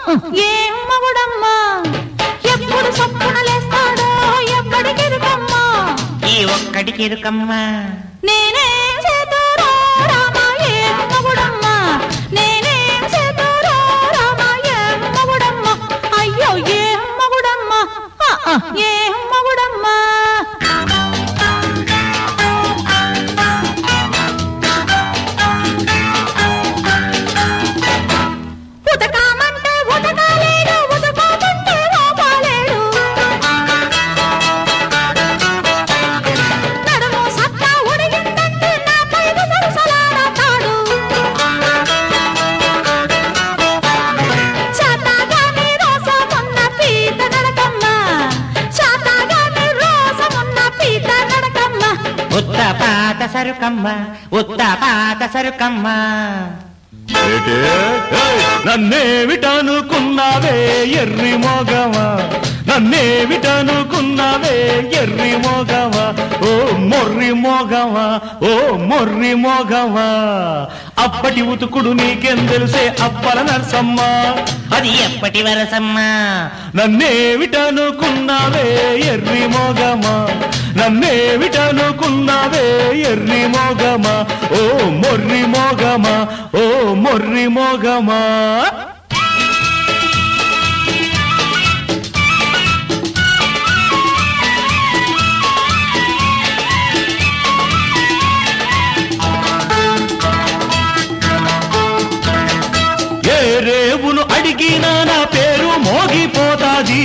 ఏం మగుడమ్మా ఎప్పుడు సప్పున లేస్తాడో ఎప్పటికిరుకమ్మా ఈ ఒక్కడికి ఇరుకమ్మా నేనేం చేతురో రామా ఏం మగుడమ్మా నేనేం చేతురో రామా ఏం మగుడమ్మా అయ్యో ఏం మగుడమ్మా ఆ, ఆ, ఏం మగుడమ్మా ఉతకామంటే ఉతకాలేడు ఉతకామంటే లోపాలేడు నడుము సత్తా ఉడిగిందంటే నా పైకి సరసలాడతాడు చాతాగాని రోసమున్న పీత నడకమ్మ చాతాగాని రోసమున్న పీత నడకమ్మ ఉత్త పాత సరుకమ్మ ఉత్త పాత సరుకమ్మ ఏటే? ఏయ్! నన్నేమిటనుకున్నావే ఎర్రి మోగవా నన్నేమిటనుకున్నావే ఎర్రి మోగవా ఓ మొర్రి మోగవా ఓ మొర్రి మోగవా అప్పటి ఉతుకుడు నీకేం తెలిసే అప్పల నర్సమ్మ అది ఎప్పటి వరసమ్మా నన్నేమిటనుకున్నావే ఎర్రి మోగమా నన్నేమిటనుకున్నావే ఎర్రి మోగమా ఓ మొర్రి మోగమా ఓ మొర్రి మోగమా ఏ రేవును అడిగినా నా పేరు మోగిపోతాది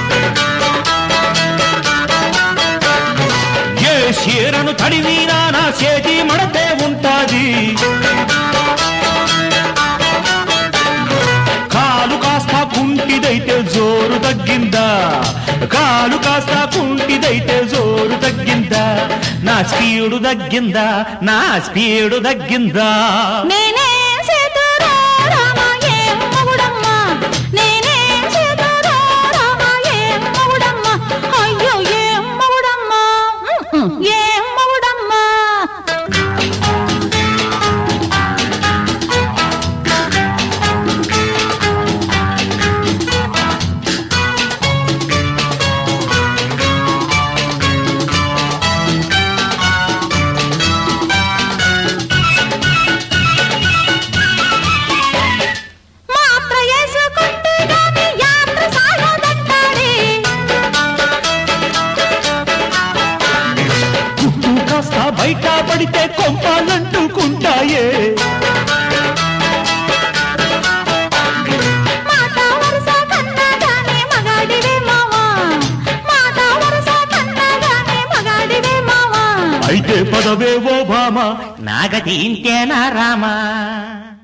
ఏ చీరను తడివినా నా చేతి మడతే ఉంటాది కాలు కాస్త కుంటిదైతే జోరు తగ్గిందా కాలు కాస్త కుంటిదైతే జోరు తగ్గిందా నా స్పీడు తగ్గిందా నా స్పీడు తగ్గిందా నేనేం చేతురో రామా ఏం మగుడమ్మా నేనేం చేతురో రామా ఏం మగుడమ్మా అయ్యో ఏం మగుడమ్మా ఏం మగుడమ్మా మాత్ర వేసుకుంటే గాని యాత్ర సాగదంటాడే గుట్టు కాస్త బయట పడితే కొంపాలంటుకుంటాయే మాట వరుస కన్నగానే మగాడివే మావా మాట వరుస కన్నగానే మగాడివే మావా అయితే పదవే ఓ భామ నాగతి ఇంతేనా రామా